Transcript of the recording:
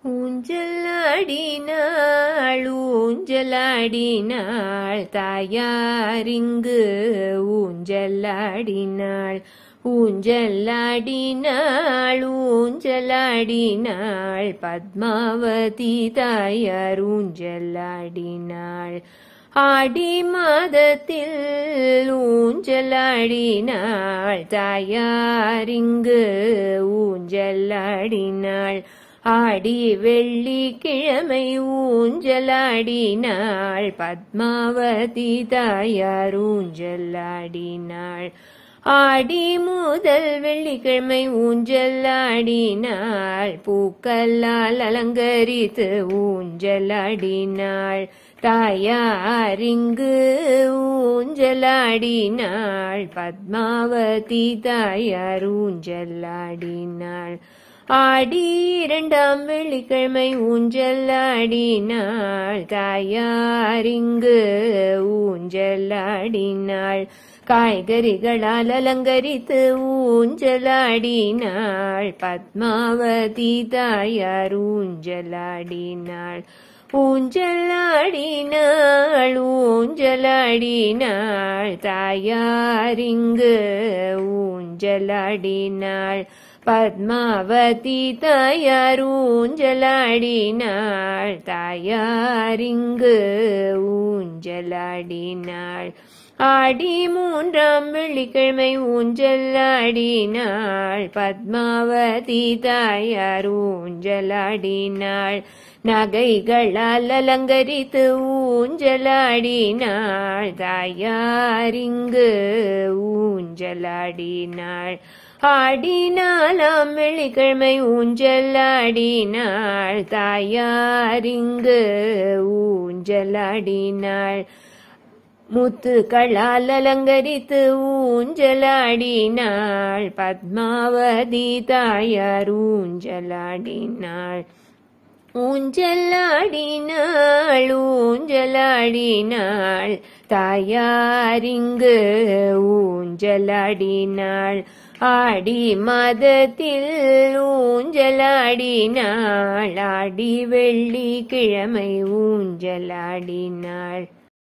ஊஞ்சலாடினாள் ஊஞ்சலாடினாள் தாயாரிங்கு ஊஞ்சலாடினாள் ஊஞ்சலாடினாள் ஊஞ்சலாடினாள் பத்மாவதி தாயார் ஊஞ்சலாடினாள் ஆடி மாதத்தில் ஊஞ்சலாடினாள் தாயாரிங்கு ஊஞ்சலாடினாள் ஆடி வெள்ளிக்கிழமை ஊஞ்சலாடினாள் பத்மாவதி தாயார் ஊஞ்சலாடினாள் ஆடி முதல் வெள்ளிக்கிழமை ஊஞ்சலாடினாள் பூக்கல்லால் அலங்கரித்து ஊஞ்சலாடினாள் தாயாரிங்கு ஊஞ்சலாடினாள் பத்மாவதி தாயார் ஊஞ்சலாடினாள் ஆடி இரண்டாம் வெள்ளிக்கிழமை ஊஞ்சலாடினாள் தாயாரிங்கு ஊஞ்சலாடினாள் காய்கறிகளால் அலங்கரித்து ஊஞ்சலாடினாள் பத்மாவதி தாயார் ஊஞ்சலாடினாள் ஊஞ்சலாடினாள் ஊஞ்சலாடினாள் தாயாரிங்கு ஊஞ்சலாடினாள் பத்மாவதி தாயார் ஊஞ்சலாடினாள் தாயாரிங்கு ஊஞ்சலாடினாள் ஆடி மூன்றாம் வெள்ளிக்கிழமை ஊஞ்சலாடினாள் பத்மாவதி தாயார் ஊஞ்சலாடினாள் நகைகளால் அலங்கரித்து ஊஞ்சலாடினாள் தாயாரிங்கு ஊஞ்சலாடினாள் ஆடினாலாம் வெள்ளிக்கிழமை ஊஞ்சலாடினாள் தாயாரிங்கு ஊஞ்சலாடினாள் முத்துக்களால் அலங்கரித்து ஊஞ்சலாடினாள் பத்மாவதி தாயார் ஊஞ்சலாடினாள் ஊஞ்சலாடினாள் ஊஞ்சலாடினாள் தாயாரிங்கு ஊஞ்சலாடினாள் ஆடி மதத்தில் ஊஞ்சலாடினாள் ஆடி வெள்ளி கிழமை ஊஞ்சலாடினாள்